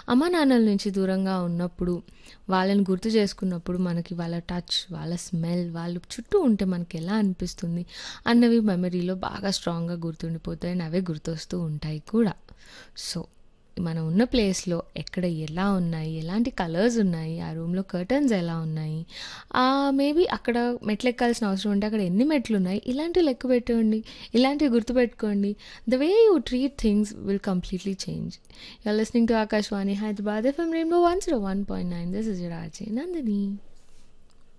అమ్మా నాన్నల నుంచి దూరంగా ఉన్నప్పుడు వాళ్ళని గుర్తు చేసుకున్నప్పుడు మనకి వాళ్ళ టచ్ వాళ్ళ స్మెల్ వాళ్ళు చుట్టూ ఉంటే మనకి ఎలా అనిపిస్తుంది అన్నవి మెమరీలో బాగా స్ట్రాంగ్గా గుర్తుండిపోతాయి అండ్ అవే గుర్తొస్తూ ఉంటాయి కూడా సో మనం ఉన్న ప్లేస్లో ఎక్కడ ఎలా ఉన్నాయి ఎలాంటి కలర్స్ ఉన్నాయి ఆ రూమ్లో కర్టన్స్ ఎలా ఉన్నాయి మేబీ అక్కడ మెట్లు ఎక్కాల్సిన అవసరం ఉంటే అక్కడ ఎన్ని మెట్లు ఉన్నాయి ఇలాంటివి లెక్క పెట్టండి ఇలాంటివి గుర్తుపెట్టుకోండి the way you treat things will completely change you're listening to Akashvani Hyderabad FM Rainbow one zero one point nine this is Raje Nandini